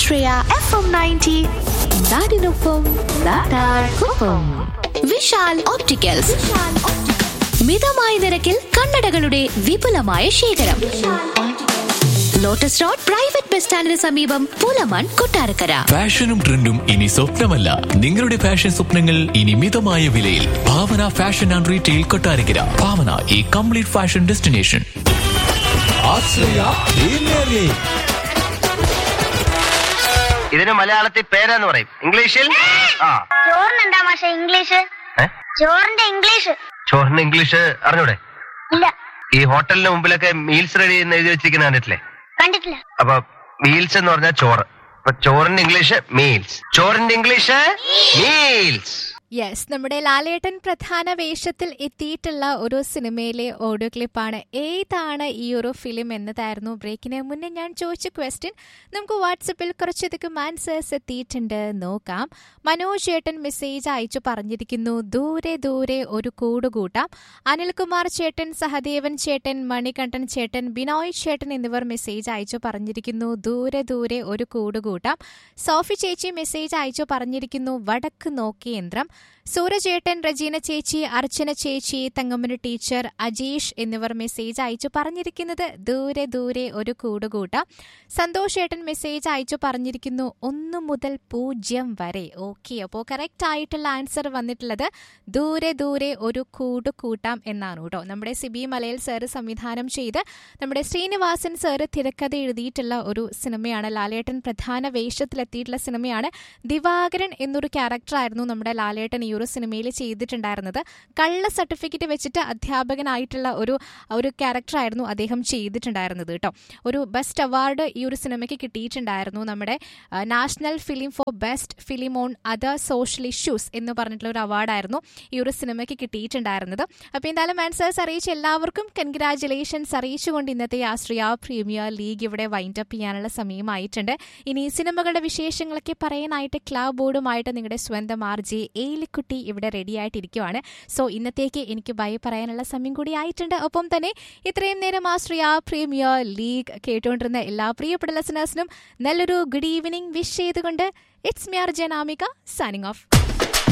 ആശ്രയ F M ninety നാടിനൊപ്പം നാട്ടാർക്കൊപ്പം Vishal opticals മിതമായ നിരക്കിൽ കണ്ണടകളുടെ വിപുലമായ ശേഖരം ലോട്ടസ് റോഡ് പ്രൈവറ്റ് ബസ് സ്റ്റാൻഡിന് സമീപം പുലമൺ കൊട്ടാരക്കര ഫാഷനും ട്രെൻഡും ഇനി സ്വപ്നമല്ല നിങ്ങളുടെ ഫാഷൻ സ്വപ്നങ്ങൾ ഇനി മിതമായ വിലയിൽ Bhavana fashion and retail Kottarakkara Bhavana ഈ കംപ്ലീറ്റ് ഫാഷൻ ഡെസ്റ്റിനേഷൻ ഇതിന് മലയാളത്തിൽ പേരെന്ന് പറയും ഇംഗ്ലീഷിൽ ആ ചോറിനെന്താ മാഷെ ഇംഗ്ലീഷ് ഏ? ചോറിന്റെ ഇംഗ്ലീഷ് ചോറിന് ഇംഗ്ലീഷ് അറിഞ്ഞൂടെ ഇല്ല ഈ ഹോട്ടലിന് മുമ്പിലൊക്കെ മീൽസ് റെഡി എന്ന് എഴുതി വെച്ചിരിക്കുന്ന കണ്ടിട്ടില്ലേ കണ്ടിട്ടില്ല അപ്പൊ മീൽസ് എന്ന് പറഞ്ഞാൽ ചോറ് അപ്പൊ ചോറിന്റെ ഇംഗ്ലീഷ് മീൽസ് ചോറിന്റെ ഇംഗ്ലീഷ് മീൽസ് യെസ് നമ്മുടെ ലാലേട്ടൻ പ്രധാന വേഷത്തിൽ എത്തിയിട്ടുള്ള ഒരു സിനിമയിലെ ഓഡിയോ ക്ലിപ്പാണ് ഏതാണ് ഈ ഒരു ഫിലിം എന്നതായിരുന്നു ബ്രേക്കിന് മുന്നേ ഞാൻ ചോദിച്ച ക്വസ്റ്റ്യൻ നമുക്ക് വാട്സപ്പിൽ കുറച്ചധികം ആൻസേഴ്സ് എത്തിയിട്ടുണ്ട് നോക്കാം മനോജ് ചേട്ടൻ മെസ്സേജ് അയച്ചു പറഞ്ഞിരിക്കുന്നു ദൂരെ ദൂരെ ഒരു കൂടുകൂട്ടാം അനിൽകുമാർ ചേട്ടൻ സഹദേവൻ ചേട്ടൻ മണികണ്ഠൻ ചേട്ടൻ ബിനോയ് ചേട്ടൻ എന്നിവർ മെസ്സേജ് അയച്ചു പറഞ്ഞിരിക്കുന്നു ദൂരെ ദൂരെ ഒരു കൂടുകൂട്ടാം സോഫി ചേച്ചി മെസ്സേജ് അയച്ചു പറഞ്ഞിരിക്കുന്നു വടക്ക് നോക്കി യന്ത്രം സൂരജേട്ടൻ റജീന ചേച്ചി അർച്ചന ചേച്ചി തങ്കമ്മന് ടീച്ചർ അജീഷ് എന്നിവർ മെസ്സേജ് അയച്ചു പറഞ്ഞിരിക്കുന്നത് ദൂരെ ദൂരെ ഒരു കൂടുകൂട്ടാം സന്തോഷ് ഏട്ടൻ മെസ്സേജ് അയച്ചു പറഞ്ഞിരിക്കുന്നു ഒന്ന് മുതൽ പൂജ്യം വരെ ഓക്കെ അപ്പോൾ കറക്റ്റ് ആയിട്ടുള്ള ആൻസർ വന്നിട്ടുള്ളത് ദൂരെ ദൂരെ ഒരു കൂട് കൂട്ടാം എന്നാണ് കേട്ടോ നമ്മുടെ സിബി മലയിൽ സാറ് സംവിധാനം ചെയ്ത് നമ്മുടെ ശ്രീനിവാസൻ സാറ് തിരക്കഥ എഴുതിയിട്ടുള്ള ഒരു സിനിമയാണ് ലാലേട്ടൻ പ്രധാന വേഷത്തിലെത്തിയിട്ടുള്ള സിനിമയാണ് ദിവാകരൻ എന്നൊരു ക്യാരക്ടറായിരുന്നു നമ്മുടെ ലാലേട്ടൻ ഈ ഒരു സിനിമയിൽ ചെയ്തിട്ടുണ്ടായിരുന്നത് കള്ള സർട്ടിഫിക്കറ്റ് വെച്ചിട്ട് അധ്യാപകനായിട്ടുള്ള ഒരു ഒരു ക്യാരക്ടറായിരുന്നു അദ്ദേഹം ചെയ്തിട്ടുണ്ടായിരുന്നത് കേട്ടോ ഒരു ബെസ്റ്റ് അവാർഡ് ഈ ഒരു സിനിമയ്ക്ക് കിട്ടിയിട്ടുണ്ടായിരുന്നു നമ്മുടെ ആ, national film for best film on other social issues എന്ന് പറഞ്ഞിട്ടുള്ള ഒരു അവാർഡായിരുന്നു ഈ ഒരു സിനിമയ്ക്ക് കിട്ടിയിട്ടുണ്ടായിരുന്നത് അപ്പോൾ എന്തായാലും ആൻസേഴ്സ് അറിയിച്ച എല്ലാവർക്കും കൺഗ്രാറ്റുലേഷൻസ് അറിയിച്ചുകൊണ്ട് ഇന്നത്തെ ആശ്രയ പ്രീമിയർ ലീഗ് ഇവിടെ വൈൻഡ് അപ്പ് ചെയ്യാനുള്ള സമയമായിട്ടുണ്ട് ഇനി സിനിമകളുടെ വിശേഷങ്ങളൊക്കെ പറയാനായിട്ട് ക്ലബ് ബോർഡുമായിട്ട് നിങ്ങളുടെ സ്വന്തം ആർ ജെ ഏലിക്കുട്ടി ഇവിടെ റെഡി ആയിട്ടിരിക്കുവാണ് സോ ഇന്നത്തേക്ക് എനിക്ക് ബൈ പറയാനുള്ള സമയം കൂടി ആയിട്ടുണ്ട് ഒപ്പം തന്നെ ഇത്രയും നേരം ആശ്രയ പ്രീമിയർ ലീഗ് കേട്ടുകൊണ്ടിരുന്ന എല്ലാ പ്രിയപ്പെട്ട ലിസണേഴ്സിനും നല്ലൊരു ഗുഡ് ഈവനിങ് വിഷ് ചെയ്തുകൊണ്ട് ഇറ്റ്സ് മിയർ ജനാമിക സൈനിങ് ഓഫ്